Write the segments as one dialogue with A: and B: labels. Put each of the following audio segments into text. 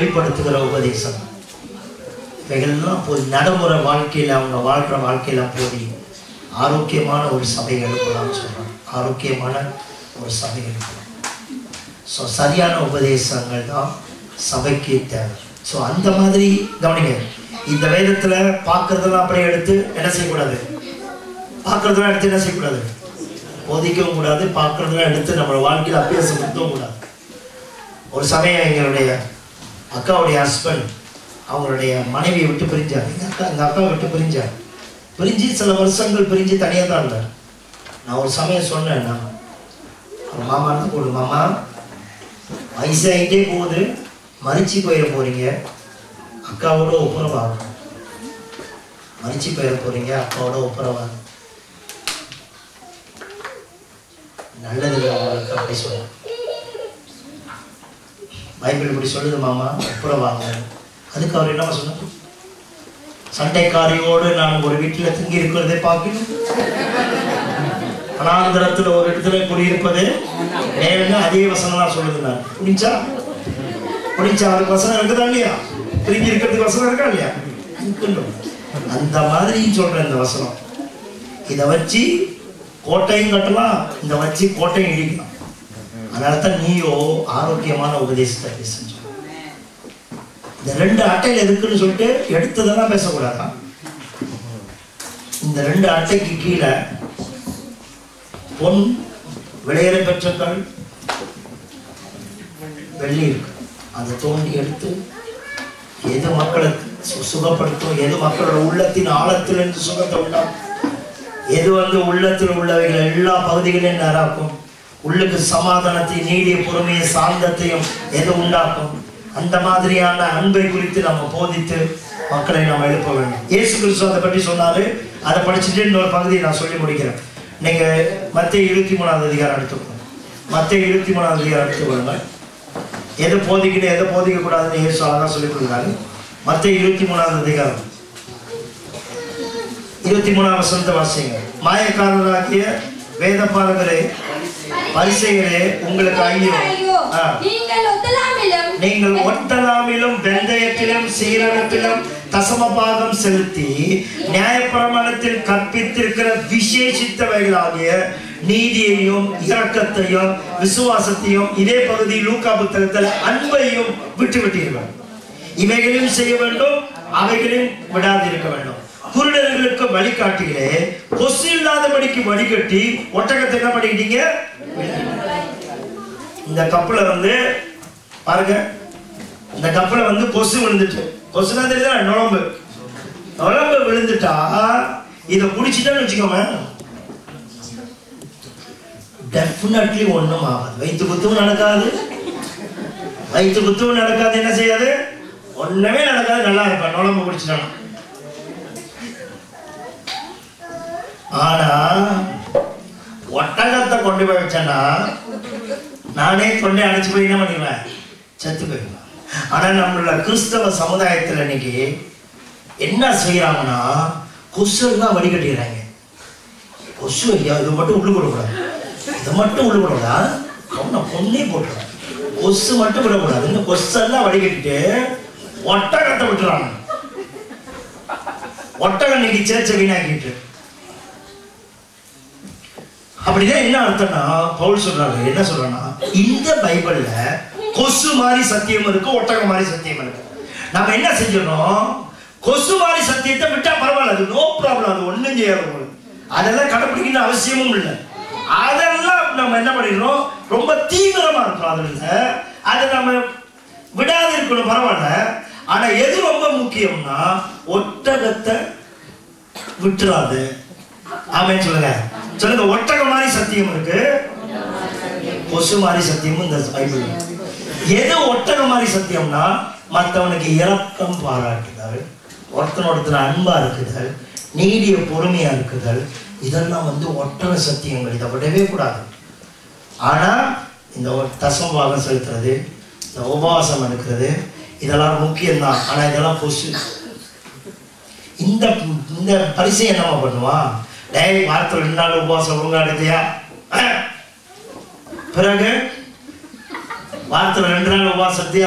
A: வெளிப்படுத்துகிற உபதேசம் இவைகள்லாம் போய் நடைமுறை வாழ்க்கையில் அவங்க வாழ்கிற வாழ்க்கையில போய் ஆரோக்கியமான ஒரு சபை எழுப்பலாம்னு சொல்றாங்க ஆரோக்கியமான ஒரு சபை எழுப்பலாம் ஸோ சரியான உபதேசங்கள் தான் சபைக்கு தேவை ஸோ அந்த மாதிரி கவனிங்க இந்த வேதத்துல பார்க்கறதெல்லாம் அப்படியே எடுத்து என்ன செய்யக்கூடாது பார்க்கறதெல்லாம் எடுத்து என்ன செய்யக்கூடாது போதிக்கவும் கூடாது பார்க்கறதெல்லாம் எடுத்து நம்ம வாழ்க்கையில் அபியாசப்படுத்தவும் கூடாது ஒரு சமயம் எங்களுடைய அக்காவுடைய ஹஸ்பண்ட் அவங்களுடைய மனைவியை விட்டு பிரிஞ்சார் எங்கள் அக்கா எங்கள் அக்கா விட்டு பிரிஞ்சார் பிரிஞ்சு சில வருஷங்கள் பிரிஞ்சு தனியாக தான் இருந்தார் நான் ஒரு சமயம் சொன்னேன் நான் அவர் மாமா தான் போடு மாமா வயசாகிட்டே போகுது மறிச்சு போயிட போறீங்க அக்காவோட ஒப்புரவாகும் மறிச்சு போயிட போறீங்க அக்காவோட ஒப்புரவாகும் நல்லது இல்லை உங்களுக்கு அப்படி சொல்ல பைபிள் இப்படி சொல்லுது மாமா ஒப்புரவாங்க அதுக்கு அவர் என்ன சொன்னார் சண்டைக்காரியோடு நான் ஒரு வீட்டில் தங்கி இருக்கிறதை பார்க்கணும் அனாந்தரத்துல ஒரு இடத்துல குடியிருப்பது நேரங்க அதே வசனம் தான் சொல்லுது நான் புரிஞ்சா புரிஞ்சா அவருக்கு வசனம் இருக்குதா இல்லையா பிரிஞ்சு இருக்கிறதுக்கு வசனம் இருக்கா இல்லையா இருக்குன்னு. அந்த மாதிரி சொல்றேன் இந்த வசனம் இதை வச்சு கோட்டையும் கட்டலாம் இந்த வச்சு கோட்டையும் இடிக்கலாம் அதனால தான் நீயோ ஆரோக்கியமான உபதேசத்தை பேசுன்னு சொல்ற. இந்த ரெண்டு அட்டையில் இருக்குன்னு சொல்லிட்டு எடுத்ததெல்லாம் பேசக்கூடாதா இந்த ரெண்டு அட்டைக்கு கீழே பொன் விளையரை பெற்ற கல் வெள்ளி இருக்கு அதை தோண்டி எடுத்து எது மக்களை சு- சுகப்படுத்தும் எது மக்களோட உள்ளத்தின் ஆழத்திலிருந்து சுகத்தை உண்டாக்கும் எது வந்து உள்ளத்தில் உள்ளவைகள் எல்லா பகுதிகளையும் நேராக்கும் உள்ளுக்கு சமாதானத்தை நீடிய பொறுமையை சாந்தத்தையும் எது உண்டாக்கும் அந்த மாதிரியான அன்பை குறித்து நம்ம போதித்து மக்களை நாம் எழுப்ப வேண்டும் இயேசு கிறிஸ்து அதை பற்றி சொன்னாரு அதை படிச்சுட்டு இன்னொரு பகுதியை நான் சொல்லி முடிக்கிறேன் நீங்க மத்திய இருபத்தி மூணாவது அதிகாரம் எடுத்துக்கோங்க மத்திய இருபத்தி மூணாவது அதிகாரம் எடுத்துக்கொள்ளுங்க எது போதிக்கணும் எதை போதிக்க கூடாதுன்னு இயேசு அழகா சொல்லிக் கொடுக்குறாரு மத்திய இருபத்தி மூணாவது அதிகாரம் இருபத்தி மூணாம் வசனத்தை வாசிங்க மாயக்காரராகிய வேதபாரகரே பரிசைகளே உங்களுக்கு ஐயோ
B: ஐயோ
A: ஆ.
B: நீங்கள் ஒத்தலாமிலும்
A: நீங்கள் ஒட்டலாமிலும் வெந்தயத்திலும் சீரணத்திலும் தசமபாகம் செலுத்தி நியாயப்பிரமாணத்தில் கற்பித்திருக்கிற விசேஷித்தவைகளாகிய நீதியையும் இரக்கத்தையும் விசுவாசத்தையும் இதே பகுதி லூக்கா புத்தகத்தில் அன்பையும் விட்டு விட்டீர்கள் இவைகளையும் செய்ய வேண்டும் அவைகளையும் விடாதிருக்க வேண்டும் குருடர்களுக்கு வழிகாட்டிகளே கொசு இல்லாதபடிக்கு வடிகட்டி ஒட்டகத்தை என்ன பண்ணிக்கிட்டீங்க இந்த கப்புல வந்து பாருங்க இந்த கப்புல வந்து கொசு விழுந்துட்டு கொசுனா தெரியுதா நுழம்பு நுழம்பு விழுந்துட்டா இதை குடிச்சிட்டான்னு வச்சுக்கோங்க டெஃபினெட்லி ஒண்ணும் ஆகாது வயிற்று குத்துவும் நடக்காது வயிற்று குத்துவும் நடக்காது என்ன செய்யாது ஒண்ணுமே நடக்காது நல்லா இருப்பேன் நுழம்பு குடிச்சிட்டானா ஆனா ஒட்டகத்தை கொண்டு போய் வச்சேன்னா நானே கொண்டே அழைச்சு போய் என்ன பண்ணிடுவேன் செத்து போயிடுவேன் ஆனா நம்மள கிறிஸ்தவ சமுதாயத்துல இன்னைக்கு என்ன செய்யறாங்கன்னா கொசு எல்லாம் வடிகட்டிடுறாங்க கொசு ஐயா இது மட்டும் உள்ளு விடக்கூடாது இதை மட்டும் உள்ளு விடக்கூடாது அவனை பொண்ணே போட்டுறான் கொசு மட்டும் விடக்கூடாது இந்த கொசெல்லாம் வடிகட்டிட்டு ஒட்டகத்தை விட்டுறாங்க ஒட்டகம் இன்னைக்கு சேர்ச்ச வீணாக்கிட்டு அப்படின்னா என்ன அர்த்தம்னா பவுல் சொல்றாரு என்ன சொல்றானா இந்த பைபிள்ல கொசு மாதிரி சத்தியம் இருக்கு ஒட்டகம் மாதிரி சத்தியம் இருக்கு நாம என்ன செஞ்சிடணும் கொசு மாதிரி சத்தியத்தை விட்டா பரவாயில்ல அது நோ ப்ராப்ளம் அது ஒண்ணும் செய்யாது உங்களுக்கு அதெல்லாம் கடைப்பிடிக்கிற அவசியமும் இல்லை அதெல்லாம் நம்ம என்ன பண்ணிடுறோம் ரொம்ப தீவிரமா இருக்கும் அதுல அதை நம்ம விடாது இருக்கணும் பரவாயில்ல ஆனா எது ரொம்ப முக்கியம்னா ஒட்டகத்தை விட்டுறாது ஆமென் சொல்லுங்க சொல்லுங்க ஒட்டகம் மாதிரி சத்தியம் இருக்கு கொசு மாதிரி சத்தியமும் இந்த பைபிள் எது ஒட்டகம் மாதிரி சத்தியம்னா மற்றவனுக்கு இரக்கம் பாராட்டுதல் ஒருத்தன் ஒருத்தர் அன்பா இருக்குதல் நீடிய பொறுமையா இருக்குதல் இதெல்லாம் வந்து ஒட்டக சத்தியங்கள் இதை விடவே கூடாது ஆனா இந்த ஒ- தசமபாகம் செலுத்துறது இந்த உபவாசம் எடுக்கிறது இதெல்லாம் முக்கியம்தான் ஆனா இதெல்லாம் கொசு இந்த இந்த பரிசை என்னமா பண்ணுவான் டேய் வாரத்தில் ரெண்டு நாள் உபவாசம் ஒழுங்கா எடுத்தியா அஹ். பிறகு வாரத்தில் ரெண்டு நாள் உபவாசம் எடுத்தியா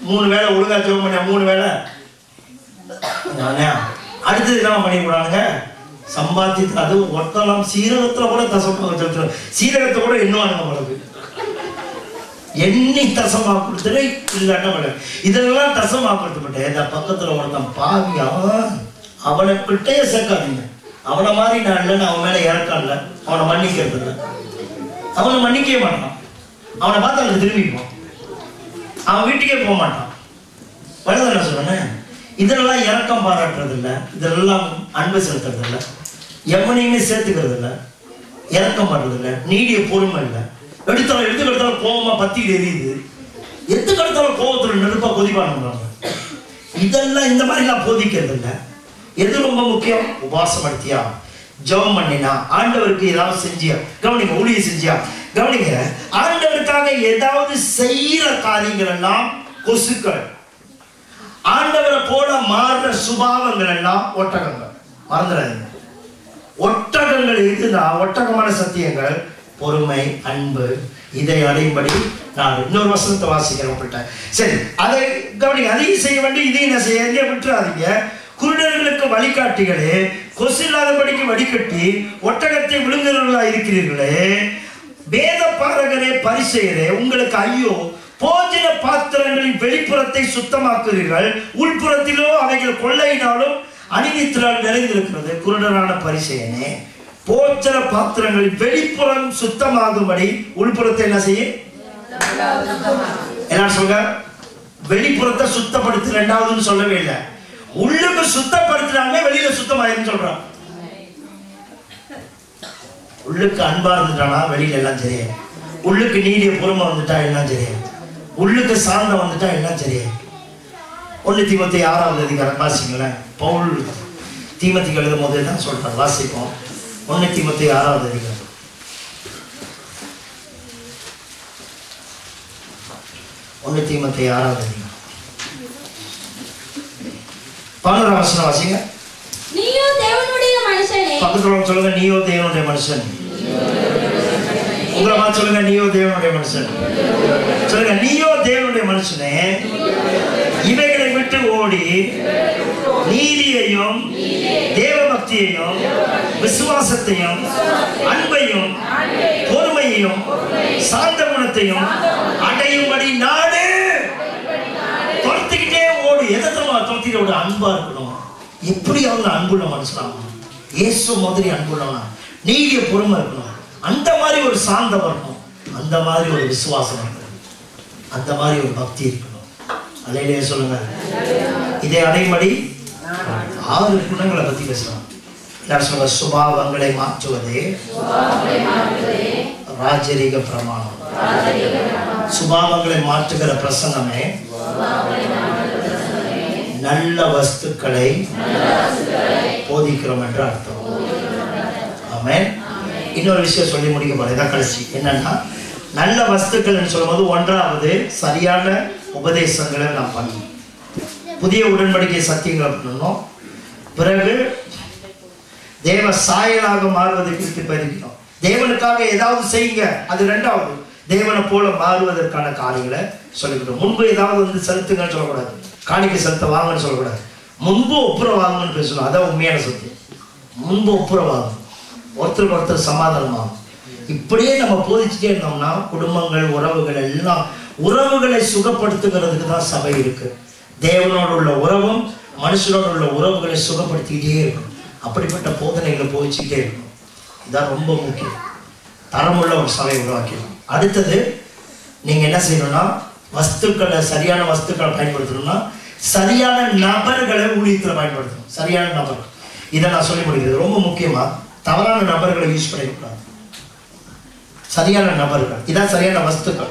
A: மூணு வேளை ஒழுங்கா ஜெபம் பண்ண மூணு வேளை நானே அடுத்தது என்ன பண்ணிக்கூடாதுங்க சம்பாத்தியத்தில் அது ஒட்டலாம் சீரகத்துல கூட தசமா வச்சிருக்கிறோம் சீரகத்தை கூட எண்ணுவானுங்க உங்களுக்கு எண்ணி தசமா கொடுத்துட்டு இல்லாட்ட விட இதெல்லாம் தசமா கொடுத்துட்டு இந்த பக்கத்துல ஒருத்தன் பாவி அவன் அவனை கிட்டே சேர்க்காதீங்க அவனை மாதிரி நான் இல்லைன்னு அவன் மேல இறக்கம் இல்லை அவனை மன்னிக்கிறது இல்லை அவனை மன்னிக்கவே மாட்டான் அவனை பார்த்து அவனுக்கு திரும்பிப்போம் அவன் வீட்டுக்கே போக மாட்டான் வயதில் என்ன சொல்றேன் இதெல்லாம் இறக்கம் பாராட்டுறது இல்லை இதெல்லாம் அன்பு செலுத்துறது இல்லை எவனையுமே சேர்த்துக்கிறது இல்லை இறக்கம் பண்றது இல்லை நீடிய பொறுமை இல்லை எடுத்தாலும் எடுத்து எடுத்தாலும் கோபமா பத்தி எரியுது எதுக்கு எடுத்தாலும் கோபத்துல நெருப்பா கொதிப்பானுங்க இதெல்லாம் இந்த மாதிரிலாம் போதிக்கிறது இல்லை எது ரொம்ப முக்கியம் உபாசம் படுத்தியா ஜெபம் பண்ணினா ஆண்டவருக்கு ஏதாவது செஞ்சியா கவனிங்க ஊழிய செஞ்சியா கவனிங்க ஆண்டவருக்காக ஏதாவது செய்யற காரியங்கள் எல்லாம் கொசுக்கள் ஆண்டவரை போல மாறுற சுபாவங்கள் எல்லாம் ஒட்டகங்கள் மறந்துடாதீங்க ஒட்டகங்கள் எதுனா ஒட்டகமான சத்தியங்கள் பொறுமை அன்பு இதை அடையும்படி நான் இன்னொரு வசனத்தை வாசிக்கிறேன் உங்கள்கிட்ட சரி அதை கவனிங்க அதையும் செய்ய வேண்டிய இதையும் என்ன செய்ய எங்கேயும் விட்டுறாதீங்க குருடர்களுக்கு வழிகாட்டிகளே கொசு இல்லாதபடிக்கு வடிகட்டி ஒட்டகத்தை விழுங்குறவர்களா இருக்கிறீர்களே வேத பாரகரே பரிசெயரே உங்களுக்கு ஐயோ போஜன பாத்திரங்களின் வெளிப்புறத்தை சுத்தமாக்குறீர்கள் உள்புறத்திலோ அவைகள் கொள்ளையினாலும் அணிவித்திரால் நிறைந்திருக்கிறது குருடரான பரிசெயனே போஜன பாத்திரங்களின் வெளிப்புறம் சுத்தமாகும்படி உள்புறத்தை என்ன செய்ய என்ன சொல்ற வெளிப்புறத்தை சுத்தப்படுத்து ரெண்டாவதுன்னு சொல்லவே இல்லை உள்ளுக்கு சுத்தப்படுத்தினாலே வெளியில சுத்தமாயிருன்னு சொல்றான் உள்ளுக்கு அன்பா இருந்துட்டானா வெளியில எல்லாம் சரியா உள்ளுக்கு நீடிய பொறுமை வந்துட்டா எல்லாம் சரியா உள்ளுக்கு சாந்தம் வந்துட்டா எல்லாம் சரியா ஒண்ணு தீமத்தி ஆறாவது அதிகாரம் வாசிங்களேன் பவுல் தீமத்திக்கு எழுதும் போது தான் சொல்றார் வாசிப்போம் ஒண்ணு தீமத்தி ஆறாவது அதிகாரம் ஒண்ணு தீமத்தி ஆறாவது அதிகாரம் பதினோராம் வசனம் வாசிங்க
B: நீயோ தேவனுடைய மனுஷனே
A: பக்கத்துல உள்ளவங்க சொல்லுங்க நீயோ தேவனுடைய மனுஷன் உங்களை பார்த்து சொல்லுங்க நீயோ தேவனுடைய மனுஷன் சொல்லுங்க நீயோ தேவனுடைய மனுஷனே இவைகளை விட்டு ஓடி நீதியையும் தேவ பக்தியையும் விசுவாசத்தையும் அன்பையும் பொறுமையையும் சாந்த குணத்தையும் அடையும்படி நாடு துரத்துக்கிட்டே ஓடு எதை துரத்திட்டு ஓடு அன்பா இருக்கணும் எப்படி அவங்க அன்புள்ள மனுஷனாகணும் இயேசு மாதிரி அன்புள்ளவனா நீடிய பொறுமை இருக்கணும் அந்த மாதிரி ஒரு சாந்தம் இருக்கணும் அந்த மாதிரி ஒரு விசுவாசம் இருக்கணும் அந்த மாதிரி ஒரு பக்தி இருக்கணும் அலையிலேயே சொல்லுங்க இதை அடையும்படி ஆறு குணங்களை பத்தி பேசலாம் எல்லாரும் சொல்லுங்க சுபாவங்களை மாற்றுவதே ராஜரீக பிரமாணம் சுபாவங்களை மாற்றுகிற பிரசங்கமே நல்ல வஸ்துக்களை போதிக்கிறோம் என்று அர்த்தம் ஆமென் இன்னொரு விஷயம் சொல்லி முடிக்க போறேன் இதான் கடைசி என்னன்னா நல்ல வஸ்துக்கள்னு சொல்லும்போது ஒன்றாவது சரியான உபதேசங்களை நாம் பண்ணணும் புதிய உடன்படிக்கை சத்தியங்களை பண்ணணும் பிறகு தேவ சாயலாக மாறுவதை குறித்து பதிக்கிறோம் தேவனுக்காக ஏதாவது செய்யுங்க அது ரெண்டாவது தேவனை போல மாறுவதற்கான காரியங்களை சொல்லிக்கிட்டோம் முன்பு ஏதாவது வந்து செலுத்துங்கன்னு சொல்லக்கூடாது காணிக்கை செலுத்த வாங்கன்னு சொல்லக்கூடாது முன்பு ஒப்புற வாங்கன்னு பேசணும் அதான் உண்மையான சத்தியம் முன்பு ஒப்புற வாங்கணும் ஒருத்தருக்கு ஒருத்தர் சமாதானமாகும் இப்படியே நம்ம போதிச்சுட்டே இருந்தோம்னா குடும்பங்கள் உறவுகள் எல்லாம் உறவுகளை சுகப்படுத்துகிறதுக்கு தான் சபை இருக்கு தேவனோடு உள்ள உறவும் மனுஷனோடு உள்ள உறவுகளை சுகப்படுத்திக்கிட்டே இருக்கும் அப்படிப்பட்ட போதனைகளை போதிச்சுக்கிட்டே இருக்கணும் இதான் ரொம்ப முக்கியம் தரமுள்ள ஒரு சபை உருவாக்கணும் அடுத்தது நீங்க என்ன செய்யணும்னா வஸ்துக்களை சரியான வஸ்துக்களை பயன்படுத்தணும்னா சரியான நபர்களை ஊழியத்தில் பயன்படுத்தணும் சரியான நபர் இதை நான் சொல்லி முடிக்கிறது ரொம்ப முக்கியமா தவறான நபர்களை யூஸ் பண்ணிக்கூடாது சரியான நபர்கள் இதான் சரியான வஸ்துக்கள்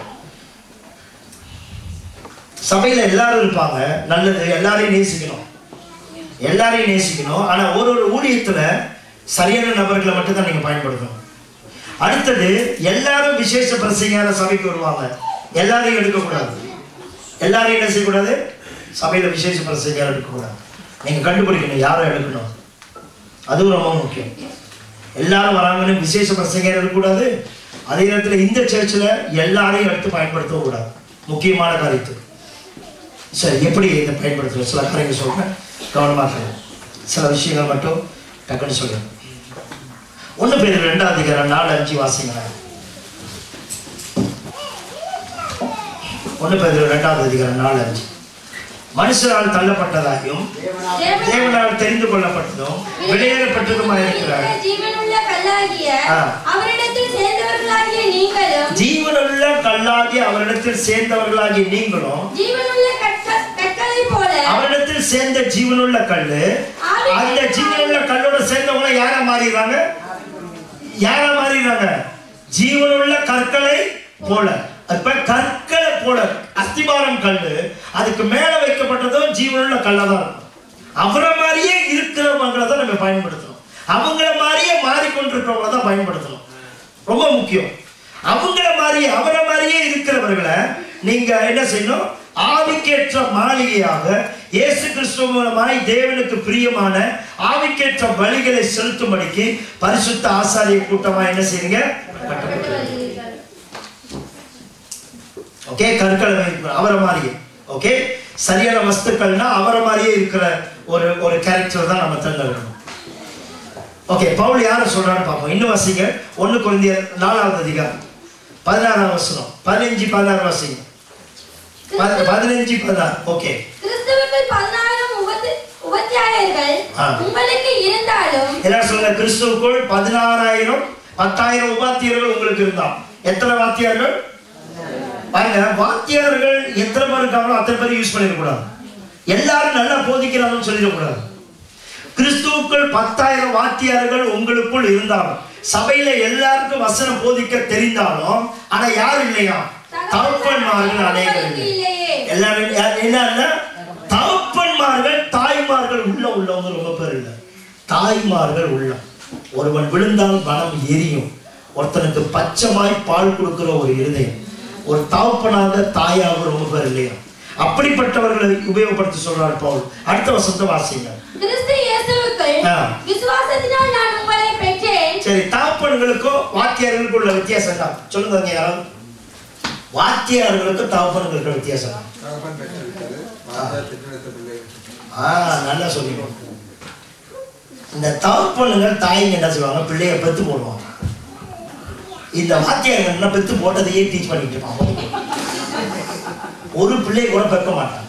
A: சபையில எல்லாரும் இருப்பாங்க நல்லது எல்லாரையும் நேசிக்கணும் எல்லாரையும் நேசிக்கணும் ஆனா ஒரு ஒரு ஊழியத்துல சரியான நபர்களை மட்டும் தான் நீங்க பயன்படுத்தணும் அடுத்தது எல்லாரும் விசேஷ பிரசங்கார சபைக்கு வருவாங்க எல்லாரையும் எடுக்கக்கூடாது எல்லாரையும் என்ன செய்யக்கூடாது சபையில விசேஷ பிரசங்காரம் எடுக்கக்கூடாது நீங்க கண்டுபிடிக்கணும் யாரை எடுக்கணும் அதுவும் ரொம்ப முக்கியம் எல்லாரும் வராங்கன்னு விசேஷ பிரசங்கம் இருக்கக்கூடாது அதே நேரத்தில் இந்த சர்ச்சில் எல்லாரையும் எடுத்து பயன்படுத்தவும் கூடாது முக்கியமான காரியத்துக்கு சரி எப்படி இதை பயன்படுத்துறோம் சில காரியங்கள் சொல்றேன் கவனமாக இருங்க. சில விஷயங்கள் மட்டும் டக்குன்னு சொல்றேன் ஒன்று பேர் ரெண்டாவது அதிகாரம் நாலு அஞ்சு வாசிங்களேன் ஒன்று பேர் ரெண்டாவது அதிகாரம் நாலு அஞ்சு மனுஷரால் தள்ளப்பட்டதாயும்
B: தேவனால்
A: தேவனால் தெரிந்து கொள்ளப்பட்டதும் வெளியேறப்பட்டதுமா இருக்கிறார்
B: ஜீவனுள்ள கல்லாகிய
A: ஆ.
B: அவரிடத்தில் சேர்ந்தவர்களாகிய நீங்களும்
A: ஜீவனுள்ள கல்லாகி அவரிடத்தில் சேர்ந்தவர்களாகி நீங்களும்
B: ஜீவனுள்ள கற்க- கற்களைப் போல
A: அவரிடத்தில் சேர்ந்த ஜீவனுள்ள கல்லு அந்த ஜீவனுள்ள கல்லோட சேர்ந்தவங்க யாரா மாறிடுறாங்க யாரா மாறிடுறாங்க ஜீவனுள்ள கற்களை போல அப்ப கற்களை போல அஸ்திபாரம் கல்லு அதுக்கு மேல வைக்கப்பட்டதும் ஜீவனுள்ள கல்லா தான் இருக்கும் அவரை மாதிரியே இருக்கிறவங்களை தான் நம்ம பயன்படுத்தணும் அவங்கள மாதிரியே மாறிக்கொண்டிருக்கிறவங்கள தான் பயன்படுத்தணும் ரொம்ப முக்கியம் அவங்கள மாதிரியே அவரை மாதிரியே இருக்கிறவர்களை நீங்க என்ன செய்யணும் ஆவிக்கேற்ற மாளிகையாக இயேசு கிறிஸ்துவ மூலமாய் தேவனுக்கு பிரியமான ஆவிக்கேற்ற பலிகளை செலுத்தும்படிக்கு பரிசுத்த ஆசாரிய கூட்டமா என்ன செய்யுங்க ஓகே கற்களை வைக்கணும். அவரை மாதிரியே ஓகே சரியான வஸ்துக்கள்னா அவரை மாதிரியே இருக்கிற ஒரு ஒரு கேரக்டர் தான் நம்ம தேர்ந்தெடுக்கணும் ஓகே பவுல் யாரை சொல்றான்னு பார்ப்போம் இன்னும் வாசிங்க ஒண்ணு குழந்தையர் நாலாவது அதிகாரம் பதினாறாம் வசனம் பதினஞ்சு பதினாறு வாசிங்க பதி- பதினஞ்சு பதினாறு ஓகே
B: கிறிஸ்துவுக்குள் பதினாயிரம் உபத்தி- உபத்தியாயர்கள்
A: ஆ.
B: உங்களுக்கு இருந்தாலும்
A: எல்லாரும் சொல்லுங்க கிறிஸ்துவுக்குள் பதினாறாயிரம் பத்தாயிரம் உபாத்தியர்கள் உங்களுக்கு இருந்தான் எத்தனை வாத்தியார்கள் பாருங்க வாத்தியார்கள் எத்தனை பேர் இருக்காங்களோ அத்தனை பேர் யூஸ் பண்ணிடக்கூடாது எல்லாரும் நல்லா போதிக்கிறாங்கன்னு சொல்லிடக்கூடாது கிறிஸ்துவுக்குள் பத்தாயிரம் வாத்தியார்கள் உங்களுக்குள் இருந்தாலும் சபையில எல்லாருக்கும் வசனம் போதிக்க தெரிந்தாலும் ஆனா யாரும் இல்லையா தகப்பன்மார்கள் அநேகர் இல்லை
B: இல்லையே
A: எல்லாரும் யா- என்ன இல்ல தகப்பன்மார்கள் தாய்மார்கள் உள்ள உள்ளவங்க ரொம்ப பேர் இல்லை தாய்மார்கள் உள்ள ஒருவன் விழுந்தால் மனம் எரியும் ஒருத்தனுக்கு பச்சமாய் பால் கொடுக்கிற ஒரு இருதயம் ஒரு தகப்பனாக தாயாக ரொம்ப பேர் இல்லையா அப்படிப்பட்டவர்களை உபயோகப்படுத்தி சொல்றார் பவுல் அடுத்த வசந்த வாசிங்க
B: கிறிஸ்து இயேசுவுக்குள்
A: ஆ.
B: விசுவாசத்தினால் நான் உங்களை பெற்றேன்
A: சரி தகப்பன்களுக்கும் வாத்தியார்களுக்கும் உள்ள வித்தியாசம் தான் சொல்லுங்க இங்க யாராவது வாத்தியார்களுக்கும் தகப்பன்களுக்கும் வித்தியாசம் தான்
C: தகப்பன் பெற்றெடுத்தது மாதா பெற்றெடுத்த பிள்ளைகள்
A: ஆ நல்லா சொன்னீங்க இந்த தகப்பனுங்கள் தாய்ங்க என்ன செய்வாங்க பிள்ளைய பெத்து போடுவாங்க இந்த வாத்தியார்கள் என்ன பெத்து போட்டதையே டீச் பண்ணிட்டு இருப்பாங்க ஒரு பிள்ளைய கூட பெக்க மாட்டாங்க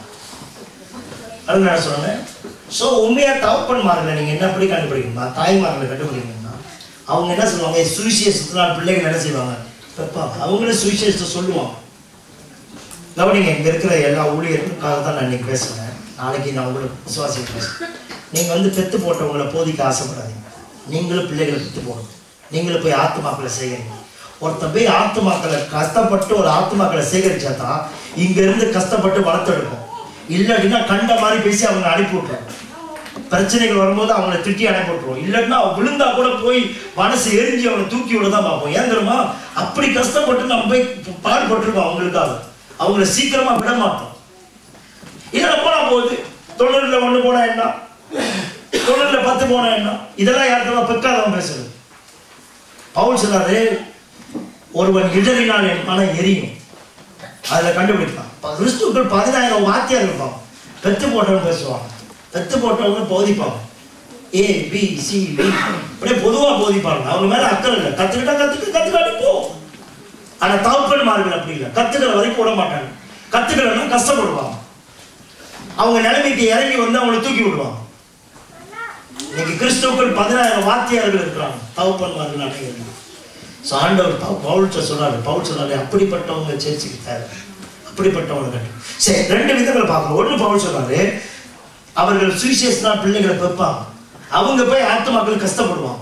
A: அது நான் சொன்னேன் ஸோ உண்மையா தகப்பன்மார்களை நீங்க என்ன எப்படி கண்டுபிடிக்கணுமா தாய்மார்களை கண்டுபிடிக்கணும்னா அவங்க என்ன சொல்லுவாங்க சுவிசேஷத்தினால் பிள்ளைகள் என்ன செய்வாங்க பெப்பாங்க அவங்களே சுவிசேஷத்தை சொல்லுவாங்க கவனிங்க இங்க இருக்கிற எல்லா ஊழியர்களுக்காக தான் நான் இன்னைக்கு பேசுறேன் நாளைக்கு நான் உங்களுக்கு விசுவாசிக்க பேசுறேன் நீங்க வந்து பெத்து போட்டவங்களை போதிக்க ஆசைப்படாதீங்க நீங்களும் பிள்ளைகளை பெத்து போடணும் நீங்களும் போய் ஆத்துமாக்களை சேகரிங்க ஒருத்தன் போய் ஆத்துமாக்களை கஷ்டப்பட்டு ஒரு ஆத்துமாக்களை சேகரிச்சா தான் இங்க இருந்து கஷ்டப்பட்டு வளர்த்தெடுப்போம் இல்லாட்டினா கண்ட மாதிரி பேசி அவங்க அனுப்பி விட்டுறோம் பிரச்சனைகள் வரும்போது அவங்கள திட்டி அனுப்பி விட்டுருவோம் இல்லைன்னா அவன் விழுந்தா கூட போய் மனசு எரிஞ்சு அவனை தூக்கி விட தான் பார்ப்போம் ஏன் தெரியுமா அப்படி கஷ்டப்பட்டு நம்ம போய் பாடுபட்டிருக்கோம் அவங்களுக்காக அவங்கள சீக்கிரமா விட மாட்டோம் இல்ல போனா போகுது தொண்ணூறுல ஒண்ணு போனா என்ன தொண்ணூறுல பத்து போனா என்ன இதெல்லாம் யார்கிட்ட பெக்காதவன் பேசுறது பவுல் சொன்னாரு ஒருவன் இடறினால் என் மனம் எரியும் அதுல கண்டுபிடிப்பான் ப- கிறிஸ்துக்கள் பதினாயிரம் வாத்தியார் இருப்பான் பெத்து போட்டவன் பேசுவாங்க பெத்து போட்டவங்க போதிப்பாங்க ஏ பி சி டி அப்படியே பொதுவா போதிப்பாங்க அவங்க மேல அக்கறை இல்லை கத்துக்கிட்டா கத்துக்க கத்துக்காட்டி போ ஆனா தகப்பன்மார்கள் அப்படி இல்லை கத்துக்கிற வரைக்கும் விட மாட்டாங்க கத்துக்கலன்னா கஷ்டப்படுவாங்க அவங்க நிலைமைக்கு இறங்கி வந்து அவங்களை தூக்கி விடுவாங்க இன்னைக்கு கிறிஸ்துவுக்குள் பதினாயிரம் வாத்தியார்கள் இருக்கிறாங்க தகப்பன்மார்கள் அனைவரும் ஸோ ஆண்டவர் பவு- பவுல்ட்ட சொன்னாரு பவுல் சொன்னாரு அப்படிப்பட்டவங்க சேர்ச்சிக்கு தேவை அப்படிப்பட்டவங்க கட்டு சரி ரெண்டு விதங்களை பார்க்கணும் ஒண்ணு பவுல் சொன்னாரு அவர்கள் சுவிசேஷனா பிள்ளைகளை பெப்பாங்க அவங்க போய் ஆத்துமாக்கள் கஷ்டப்படுவாங்க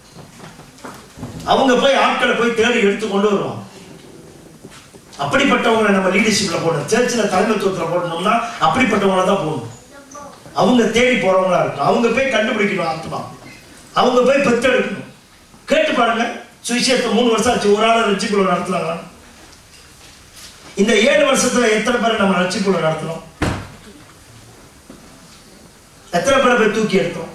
A: அவங்க போய் ஆட்களை போய் தேடி எடுத்து கொண்டு வருவாங்க அப்படிப்பட்டவங்களை நம்ம லீடர்ஷிப்ல போடணும் சர்ச்சில் தலைமைத்துவத்தில் போடணும்னா அப்படிப்பட்டவங்கள தான் போடணும் அவங்க தேடி போறவங்களா இருக்கணும் அவங்க போய் கண்டுபிடிக்கணும் ஆத்மா அவங்க போய் பெத்தெடுக்கணும் கேட்டு பாருங்க சுவிசேஷத்தை மூணு வருஷம் ஆச்சு ஒரு ஆளை ரட்சிக்குள்ள நடத்துனாங்க இந்த ஏழு வருஷத்துல எத்தனை பேரை நம்ம ரட்சிக்குள்ள நடத்தணும் எத்தனை பேரை போய் தூக்கி எடுத்தோம்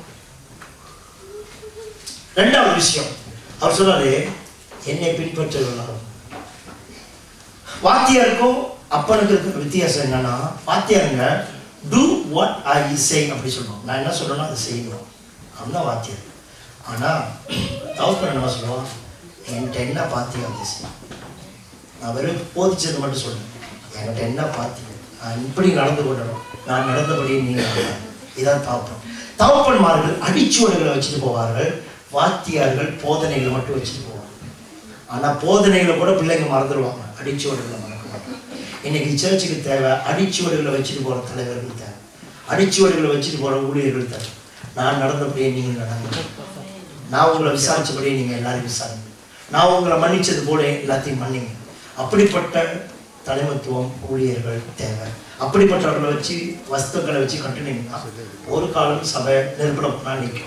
A: ரெண்டாவது விஷயம் அவர் சொன்னாரு என்னை பின்பற்றுவதால் வாத்தியாருக்கும் அப்பனுக்கு இருக்கிற வித்தியாசம் என்னன்னா வாத்தியாருங்க டூ வாட் ஐ சே அப்படி சொல்லுவோம் நான் என்ன சொல்றேனோ அதை செய்யணும் அதுதான் வாத்தியார் ஆனால் தவப்பன் என்ன சொல்லுவான் என்கிட்ட என்ன பாத்தியம் அதை செய் நான் வெறும் போதிச்சது மட்டும் சொல்றேன் என்கிட்ட என்ன பாத்தியம் நான் இப்படி நடந்து கொள்ளணும் நான் நடந்தபடி நீங்கள் நடக்கணும். இதான் தவப்பன் தவப்பன்மார்கள் அடிச்சுவடுகளை வச்சுட்டு போவார்கள் வாத்தியார்கள் போதனைகளை மட்டும் வச்சுட்டு போவாங்க ஆனா போதனைகளை கூட பிள்ளைங்க மறந்துடுவாங்க அடிச்சுவடுகளை மறக்க மாட்டாங்க இன்னைக்கு சர்ச்சுக்கு தேவை அடிச்சுவடுகளை வச்சுட்டு போற தலைவர்கள் தேவை அடிச்சுவடுகளை வச்சுட்டு போற ஊழியர்கள் தேவை நான் நடந்தபடியே நீங்க நடங்க நான் உங்களை விசாரிச்சபடியே நீங்க எல்லாரும் விசாரிங்க நான் உங்களை மன்னிச்சது போல எல்லாத்தையும் மன்னிங்க அப்படிப்பட்ட தலைமத்துவம் ஊழியர்கள் தேவை அப்படிப்பட்டவர்களை வச்சு வஸ்துக்களை வச்சு கட்டுனீங்கன்னா ஒரு காலம் சபை நிரூபணம் நிற்கும்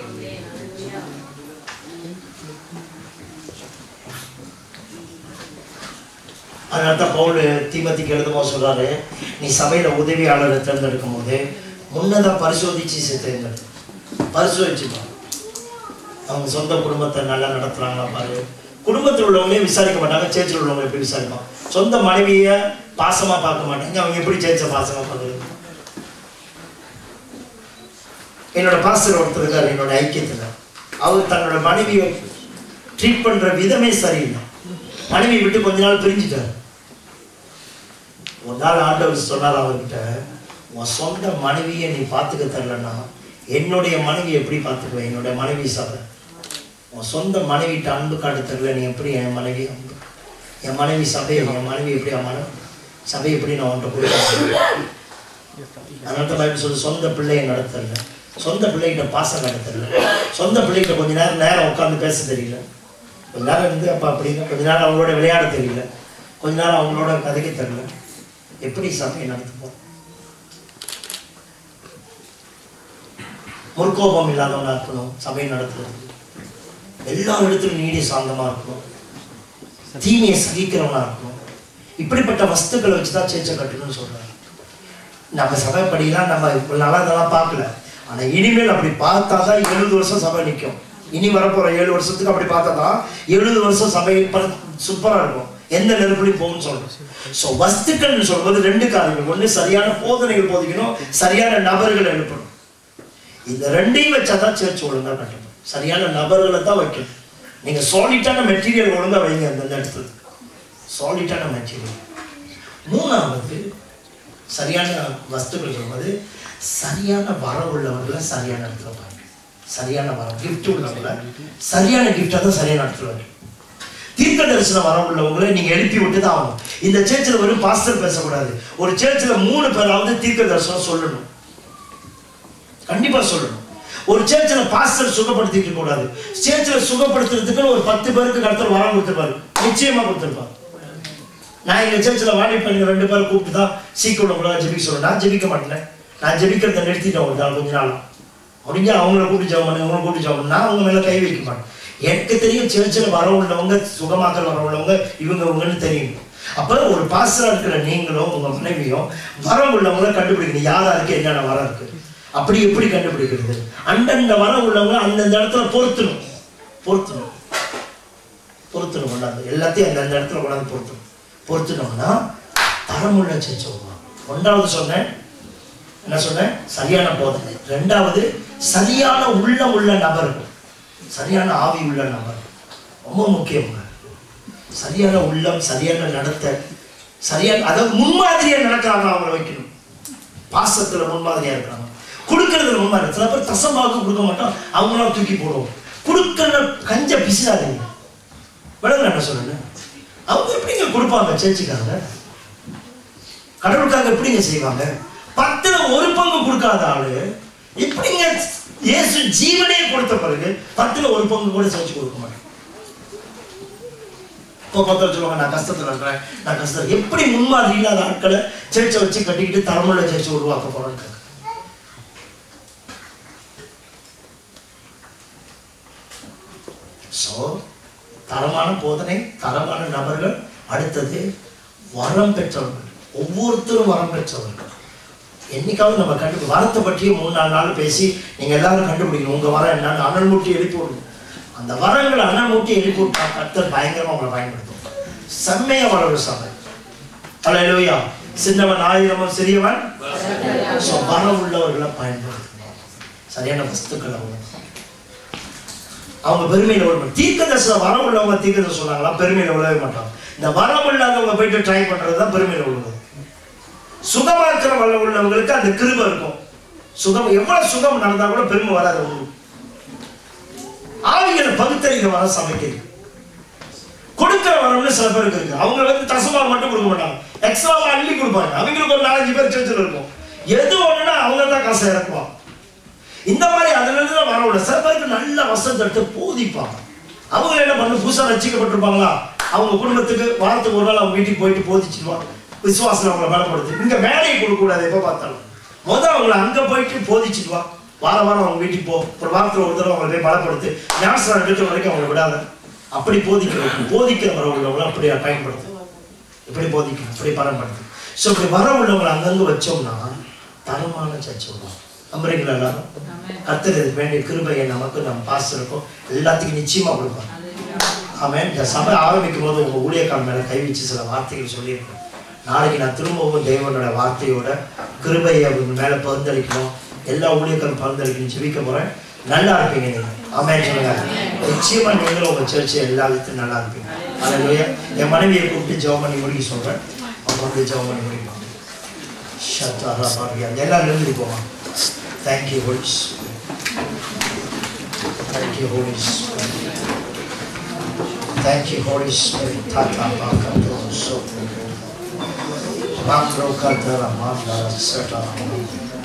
A: அதனால தான் பவுல் தீமத்திக்கு எழுதும்போது சொல்றாரு நீ சபையில உதவியாளரை தேர்ந்தெடுக்கும் போது முன்னதா பரிசோதிச்சு சே- தேர்ந்தெடு பரிசோதிச்சு பாரு அவங்க சொந்த குடும்பத்தை நல்லா நடத்துறாங்களா பாரு குடும்பத்தில் உள்ளவங்களே விசாரிக்க மாட்டாங்க சேர்ச்சில் உள்ளவங்க எப்படி விசாரிப்பான் சொந்த மனைவியை பாசமா பார்க்க மாட்டாங்க அவங்க எப்படி சேர்ச்ச பாசமா பார்க்குறது என்னோட பாஸ்டர் ஒருத்தர் இருக்காரு என்னோட ஐக்கியத்துல அவர் தன்னோட மனைவியை ட்ரீட் பண்ற விதமே சரியில்லை மனைவி விட்டு கொஞ்ச நாள் பிரிஞ்சுட்டார் ஒரு நாள் ஆண்டவர் சொன்னார் அவர்கிட்ட உன் சொந்த மனைவியை நீ பார்த்துக்க தரலன்னா என்னுடைய மனைவி எப்படி பார்த்துக்குவேன் என்னுடைய மனைவி சபை உன் சொந்த மனைவிட்ட அன்பு காட்ட தரல நீ எப்படி என் மனைவி அன்பு என் மனைவி சபையை என் மனைவி எப்படி என் மனைவி சபை எப்படி நான் உன்ட்ட கொடுக்க அதனால தான் பைபிள் சொல்லு சொந்த பிள்ளையை நடத்தல சொந்த பிள்ளைகிட்ட பாசம் காட்ட தெரியல சொந்த பிள்ளைகிட்ட கொஞ்ச நேரம் நேரம் உட்காந்து பேச தெரியல கொஞ்ச நேரம் இருந்து அப்பா அப்படிங்க கொஞ்ச நேரம் அவங்களோட விளையாட தெரியல கொஞ்ச நேரம் அவங்களோட கதைக்க தெரியல எப்படி சபையை நடத்துப்போம் முற்கோபம் இல்லாதவனா இருக்கணும் சபையை நடத்துறது எல்லா இடத்துலையும் நீடிய சாந்தமா இருக்கணும் தீமையை சகிக்கிறவனா இருக்கணும் இப்படிப்பட்ட வஸ்துக்களை வச்சுதான் சேர்ச்சை கட்டணும்னு சொல்றாங்க நம்ம சபைப்படிலாம் நம்ம இப்போ நல்லா இதெல்லாம் பார்க்கல ஆனா இனிமேல் அப்படி பார்த்தா தான் எழுபது வருஷம் சபை நிற்கும் இனி வரப்போற ஏழு வருஷத்துக்கு அப்படி பார்த்தா தான் எழுபது வருஷம் சபை சூப்பரா இருக்கும் எந்த நெருப்புலையும் போகும்னு சொல்றோம் ஸோ வஸ்துக்கள்னு சொல்றது ரெண்டு காரியங்கள் ஒண்ணு சரியான போதனைகள் போதிக்கணும் சரியான நபர்களை எழுப்பணும் இந்த ரெண்டையும் வச்சாதான் சர்ச் ஒழுங்கா கட்டணும் சரியான நபர்களை தான் வைக்கணும் நீங்க சாலிட்டான மெட்டீரியல் ஒழுங்கா வைங்க அந்த இடத்துல சாலிட்டான மெட்டீரியல் மூணாவது சரியான வஸ்துக்கள் சொல்வது சரியான வரம் உள்ளவர்களை சரியான இடத்துல பாருங்க சரியான வரம் கிஃப்ட் உள்ளவங்கள சரியான கிஃப்டா தான் சரியான இடத்துல வைக்கணும் தீர்க்க தரிசனம் வரம் உள்ளவங்களை நீங்க எழுப்பி விட்டு தான் ஆகணும் இந்த சேர்ச்சில் வெறும் பாஸ்டர் பேசக்கூடாது ஒரு சேர்ச்சில் மூணு பேராவது தீர்க்க தரிசனம் சொல்லணும் கண்டிப்பா சொல்லணும் ஒரு சேர்ச்சில் பாஸ்டர் சுகப்படுத்திட்டு இருக்க கூடாது சேர்ச்சில் சுகப்படுத்துறதுக்குன்னு ஒரு பத்து பேருக்கு கடத்தல் வரம் கொடுத்துருப்பாரு நிச்சயமா கொடுத்துருப்பாரு நான் எங்க சர்ச்சில் வாடி பண்ணி ரெண்டு பேரும் கூப்பிட்டு தான் சீக்கிரம் கூட ஜெபிக்க சொல்றேன் நான் ஜெபிக்க மாட்டேன் நான் ஜெபிக்கிறத நிறுத்திட்டேன் ஒரு நாள் கொஞ்ச நாளா முடிஞ்சா அவங்கள கூப்பிட்டு ஜெபம் பண்ணு இவங்களை கூப்பிட்டு ஜெபம் பண்ணு. நான் அவங்க மேல கை வைக்க மாட்டேன் எனக்கு தெரியும் சர்ச்சில் வர உள்ளவங்க சுகமாக்கல் வர உள்ளவங்க இவங்க இவங்கன்னு தெரியும் அப்ப ஒரு பாஸ்டரா இருக்கிற நீங்களும் உங்க மனைவியும் வரம் உள்ளவங்கள கண்டுபிடிக்கணும் யார் யாருக்கு என்னென்ன வரம் இருக்கு அப்படி எப்படி கண்டுபிடிக்கிறது அந்தந்த வரம் உள்ளவங்க அந்தந்த இடத்துல பொருத்தணும் பொருத்தணும் பொருத்தணும் கொண்டாந்து எல்லாத்தையும் அந்தந்த இடத்துல கொண்டாந்து பொருத்தணும் பொருத்தினோம்னா தரமுள்ள சேர்ச்சி வருவாங்க ஒன்றாவது சொன்னேன் என்ன சொன்னேன் சரியான போதனை ரெண்டாவது சரியான உள்ளம் உள்ள நபர்கள் சரியான ஆவி உள்ள நபர் ரொம்ப முக்கியங்க சரியான உள்ளம் சரியான நடத்தை சரியான அதாவது முன்மாதிரியா நடக்கிறாங்க அவங்கள வைக்கணும் பாசத்துல முன்மாதிரியா இருக்கிறாங்க கொடுக்கறதுல முன்மாதிரி சில பேர் தசமாவுக்கு கொடுக்க மாட்டோம் அவங்களாம் தூக்கி போடுவோம் கொடுக்கற கஞ்ச பிசிடாதீங்க விளங்க என்ன சொல்லுங்க அவங்க எப்படிங்க கொடுப்பாங்க சேர்ச்சிக்காங்க கடவுளுக்காக எப்படிங்க செய்வாங்க பத்துல ஒரு பங்கு கொடுக்காத ஆளு எப்படிங்க இயேசு ஜீவனே கொடுத்த பிறகு பத்துல ஒரு பங்கு கூட சேர்த்து கொடுக்க மாட்டேன் இப்போ பார்த்தா சொல்லுவாங்க நான் கஷ்டத்துல இருக்கிறேன் நான் கஷ்டம் எப்படி முன்மாதிரி இல்லாத ஆட்களை சேர்ச்சை வச்சு கட்டிக்கிட்டு தரமுள்ள சேர்ச்சி உருவாக்க போறோம்னு ஸோ தரமான போதனை தரமான நபர்கள் அடுத்தது வரம் பெற்றவர்கள் ஒவ்வொருத்தரும் வரம் பெற்றவர்கள் என்னைக்காவது நம்ம கண்டு வரத்தை பற்றியே மூணு நாலு நாள் பேசி நீங்க எல்லாரும் கண்டுபிடிக்கணும் உங்க வரம் என்னன்னு அனல் மூட்டி எழுப்பி விடணும் அந்த வரங்களை அனல் மூட்டி எழுப்பி விட்டா கர்த்தர் பயங்கரமா உங்களை பயன்படுத்தும் செம்மையா வளரும் சபை அலையிலோயா சின்னவன் ஆயிரமும் சிறியவன் So, வரம் உள்ளவர்களை பயன்படுத்தணும் சரியான வஸ்துக்களை அவங்க அவங்க பெருமையில விட மாட்டாங்க தீர்க்க தரிசனம் வரம் உள்ளவங்க தீர்க்க தரிசனம் சொன்னாங்களா பெருமையில விழவே மாட்டாங்க இந்த வரம் இல்லாதவங்க போயிட்டு ட்ரை பண்றது தான் பெருமையில விழுவது சுகமாக்குற வல்ல உள்ளவங்களுக்கு அந்த கிருபை இருக்கும் சுகம் எவ்வளவு சுகம் நடந்தா கூட பெருமை வராது உங்களுக்கு ஆவிகளை பகுத்தறிகிற வரம் சமைக்கிறது கொடுக்கிற வரம்னு சில பேருக்கு இருக்கு அவங்க வந்து தசமா மட்டும் கொடுக்க மாட்டாங்க எக்ஸ்ட்ராவா அள்ளி கொடுப்பாங்க அவங்களுக்கு ஒரு நாலஞ்சு பேர் சேர்த்துல இருக்கும் எது ஒண்ணுனா அவங்க தான் காசை இறக்குவாங்க இந்த மாதிரி அதுல இருந்து தான் வரவில்லை சில பேருக்கு நல்ல வசந்தட்டு போதிப்பாங்க அவங்க என்ன பண்ணு புதுசா ரசிக்கப்பட்டிருப்பாங்களா அவங்க குடும்பத்துக்கு வாரத்துக்கு ஒரு நாள் அவங்க வீட்டுக்கு போயிட்டு போதிச்சிடுவாங்க விசுவாசம் அவங்களை பலப்படுத்து இங்க வேலையை கொடுக்க கூடாது எப்ப பார்த்தாலும் முதல் அவங்களை அங்க போயிட்டு போதிச்சிட்டு வா வாரம் வாரம் அவங்க வீட்டுக்கு போ ஒரு வாரத்துல ஒரு தடவை அவங்களை போய் பலப்படுத்து ஞாபகம் எடுத்த வரைக்கும் அவங்களை விடாத அப்படி போதிக்கிறவங்க போதிக்கிற வர உள்ளவங்களை அப்படி பயன்படுத்து இப்படி போதிக்கணும் இப்படி பலப்படுத்து ஸோ இப்படி வர உள்ளவங்களை அங்கங்க வச்சோம்னா தரமான சர்ச்சை வரும் நம்புறீங்களா எல்லாரும் கர்த்தர் இதுக்கு வேண்டிய கிருபையை நமக்கு நம்ம பாஸ்டருக்கும் எல்லாத்துக்கும் நிச்சயமா கொடுப்பாங்க ஆமென் இந்த சபை ஆரம்பிக்கும் போது உங்க ஊழியக்கால் மேல கை வச்சு சில வார்த்தைகள் சொல்லியிருக்கேன் நாளைக்கு நான் திரும்பவும் தேவனோட வார்த்தையோட கிருபையை அவங்க மேல பகிர்ந்தளிக்கணும் எல்லா ஊழியக்காரும் பகிர்ந்தளிக்கணும் ஜெபிக்க போறேன் நல்லா இருப்பீங்க நீங்க ஆமென் சொல்லுங்க நிச்சயமா நீங்களும் உங்க சர்ச்சை எல்லா விதத்திலும் நல்லா இருப்பீங்க அல்லையா என் மனைவியை கூப்பிட்டு ஜெபம் பண்ணி முடிக்க சொல்றேன் அவங்க வந்து ஜெபம் பண்ணி முடிப்பாங்க ஷத்தாரா பாரியா எல்லாரும் எழுந்திரி போவாங்க thank you Hollis thank you Hollis Thank you, Holy Spirit. Tata baka to so. Mambro katara mandara seta.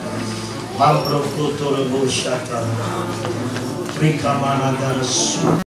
A: Mambro kutoro bushata. Prikamana dara su.